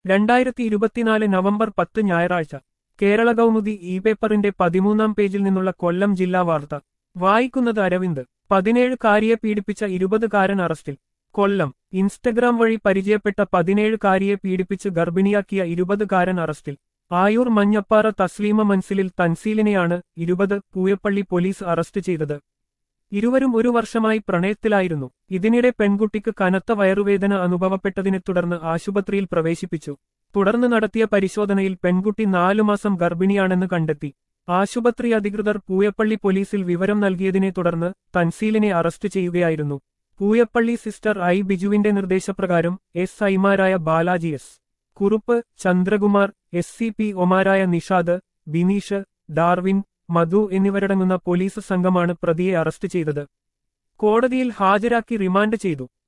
രണ്ടായിരത്തി ഇരുപത്തിനാല് നവംബർ പത്ത് ഞായറാഴ്ച കേരള കൗമുദി ഇ പേപ്പറിന്റെ പതിമൂന്നാം പേജിൽ നിന്നുള്ള കൊല്ലം ജില്ലാ വാർത്ത വായിക്കുന്നത് അരവിന്ദ് പതിനേഴുകാരിയെ പീഡിപ്പിച്ച ഇരുപതുകാരൻ അറസ്റ്റിൽ കൊല്ലം ഇൻസ്റ്റഗ്രാം വഴി പരിചയപ്പെട്ട പതിനേഴുകാരിയെ പീഡിപ്പിച്ച് ഗർഭിണിയാക്കിയ ഇരുപതുകാരൻ അറസ്റ്റിൽ ആയൂർ മഞ്ഞപ്പാറ തസ്ലീമ മൻസിലിൽ തൻസീലിനെയാണ് ഇരുപത് പൂയപ്പള്ളി പോലീസ് അറസ്റ്റ് ചെയ്തത് ഇരുവരും ഒരു വർഷമായി പ്രണയത്തിലായിരുന്നു ഇതിനിടെ പെൺകുട്ടിക്ക് കനത്ത വയറുവേദന അനുഭവപ്പെട്ടതിനെ തുടർന്ന് ആശുപത്രിയിൽ പ്രവേശിപ്പിച്ചു തുടർന്ന് നടത്തിയ പരിശോധനയിൽ പെൺകുട്ടി നാലുമാസം ഗർഭിണിയാണെന്ന് കണ്ടെത്തി ആശുപത്രി അധികൃതർ പൂയപ്പള്ളി പോലീസിൽ വിവരം നൽകിയതിനെ തുടർന്ന് തൻസീലിനെ അറസ്റ്റ് ചെയ്യുകയായിരുന്നു പൂയപ്പള്ളി സിസ്റ്റർ ഐ ബിജുവിന്റെ നിർദ്ദേശപ്രകാരം എസ് ഐമാരായ Balaji S Kurup Chandrakumar S C P ഒമാരായ നിഷാദ് ബിനീഷ് ഡാർവിൻ മധു എന്നിവരടങ്ങുന്ന പോലീസ് സംഘമാണ് പ്രതിയെ അറസ്റ്റ് ചെയ്തത് കോടതിയിൽ ഹാജരാക്കി റിമാൻഡ് ചെയ്തു